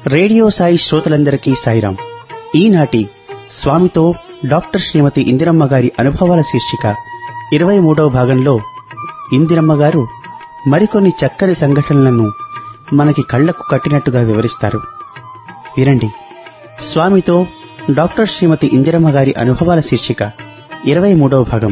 radio Sai శ్రోతలందరికీ సాయిరాం ఈనాటి స్వామితో డాక్టర్ శ్రీమతి ఇందిరమ్మ గారి అనుభవాల శీర్షిక ఇరవై మూడవ భాగంలో ఇందిరమ్మ గారు మరికొన్ని చక్కని సంఘటనలను మనకి కళ్లకు కట్టినట్టుగా వివరిస్తారు వినండి స్వామితో డాక్టర్ శ్రీమతి ఇందిరమ్మ గారి అనుభవాల శీర్షిక ఇరవై మూడవ భాగం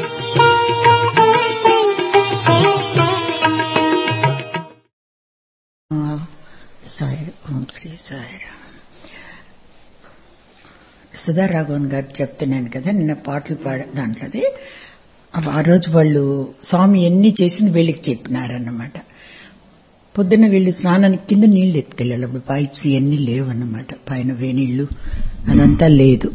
సాయి ఓం శ్రీ సాయిరామ్ సుధా రాఘవన్ గారు చెప్తున్నాను కదా నిన్న పాటలు పాడ దాంట్లోది ఆ రోజు వాళ్ళు స్వామి ఎన్ని చేసింది వీళ్ళకి చెప్పినారన్నమాట పొద్దున్న వీళ్ళు స్నానానికి కింద నీళ్లు ఎత్తుకెళ్ళాలి అప్పుడు పైప్స్ ఇవన్నీ లేవన్నమాట పైన వేనీళ్లు అదంతా లేదు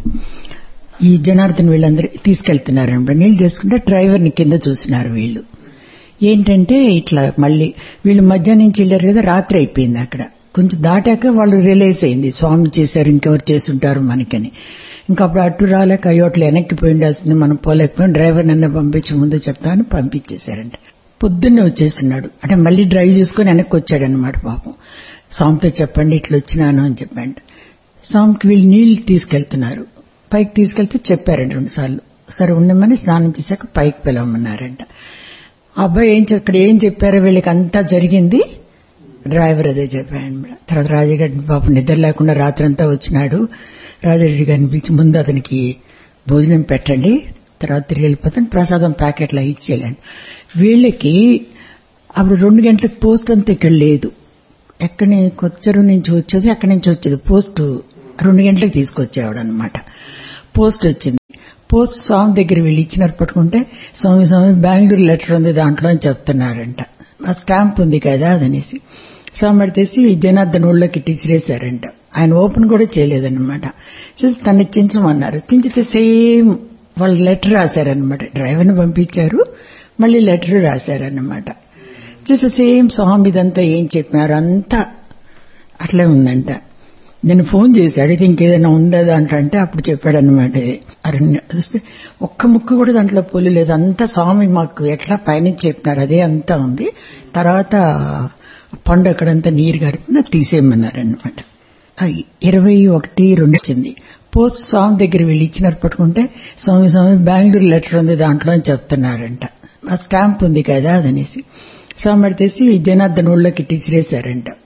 ఈ జనార్దన్ వీళ్ళందరూ తీసుకెళ్తున్నారనమాట నీళ్లు తీసుకుంటే డ్రైవర్ని కింద చూసినారు వీళ్ళు ఏంటంటే ఇట్లా మళ్ళీ వీళ్ళు మధ్యాహ్నం నుంచి వెళ్ళారు కదా రాత్రి అయిపోయింది అక్కడ కొంచెం దాటాక వాళ్ళు రిలైజ్ అయింది స్వామి చేశారు ఇంకెవరు చేసుంటారు మనకని ఇంకా అప్పుడు అటు రాలేక అయ్యోట్లు వెనక్కి పోయి ఉండాల్సింది మనం పోలేకపోయాం డ్రైవర్ నన్ను పంపించి ముందు చెప్తాను పంపించేశారంట పొద్దున్నే వచ్చేస్తున్నాడు అంటే మళ్ళీ డ్రైవ్ చూసుకొని వెనక్కి వచ్చాడనమాట పాపం స్వామితో చెప్పండి ఇట్లా వచ్చినాను అని చెప్పండి స్వామికి వీళ్ళు నీళ్లు తీసుకెళ్తున్నారు పైకి తీసుకెళ్తే చెప్పారంట రెండు సార్లు సరే ఉండమని స్నానం చేశాక పైకి పిలవమన్నారంట అబ్బాయి ఏం అక్కడ ఏం చెప్పారో వీళ్ళకి అంతా జరిగింది డ్రైవర్ అదే చెప్పాడు మేడం తర్వాత రాజగడ్డి పాపం నిద్ర లేకుండా రాత్రంతా వచ్చినాడు రాజరెడ్డి గారిని పిలిచి ముందు అతనికి భోజనం పెట్టండి తర్వాత తిరిగి వెళ్ళిపోతాను ప్రసాదం ప్యాకెట్లో ఇచ్చేయాలండి వీళ్ళకి అప్పుడు రెండు గంటలకు పోస్ట్ అంతా ఇక్కడ లేదు ఎక్కడి కొచ్చరు నుంచి వచ్చేది అక్కడి నుంచి వచ్చేది పోస్ట్ రెండు గంటలకు తీసుకొచ్చేవాడు అనమాట పోస్ట్ వచ్చింది పోస్ట్ స్వామి దగ్గర వెళ్ళి ఇచ్చినారు పట్టుకుంటే స్వామి స్వామి బెంగళూరు లెటర్ ఉంది దాంట్లో అని చెప్తున్నారంట ఆ స్టాంప్ ఉంది కదా అదనేసి స్వామి పడితేసి జనార్దన్ ఊళ్ళోకి టీచరేశారంట ఆయన ఓపెన్ కూడా చేయలేదన్నమాట చూసి తను చించమన్నారు చించితే సేమ్ వాళ్ళు లెటర్ రాశారనమాట డ్రైవర్ని పంపించారు మళ్ళీ లెటర్ రాశారన్నమాట చూసి సేమ్ స్వామి ఇదంతా ఏం చెప్పినారు అంతా అట్లే ఉందంట నేను ఫోన్ చేసి అడిగితే ఇంకేదైనా ఉందా దాంట్లో అంటే అప్పుడు చెప్పాడనమాట ఇది అరణ్య చూస్తే ఒక్క ముక్క కూడా దాంట్లో పొలి లేదు అంతా స్వామి మాకు ఎట్లా పైనుంచి చెప్పినారు అదే అంతా ఉంది తర్వాత పండు అక్కడంతా నీరు గడిపిన తీసేయమన్నారనమాట ఇరవై ఒకటి రెండు వచ్చింది పోస్ట్ స్వామి దగ్గర వెళ్ళి ఇచ్చినారు పట్టుకుంటే స్వామి స్వామి బెంగళూరు లెటర్ ఉంది దాంట్లో అని చెప్తున్నారంట ఆ స్టాంప్ ఉంది కదా అదనేసి స్వామి పడితేసి జనార్దన్ ఊళ్ళోకి టీచరేశారంట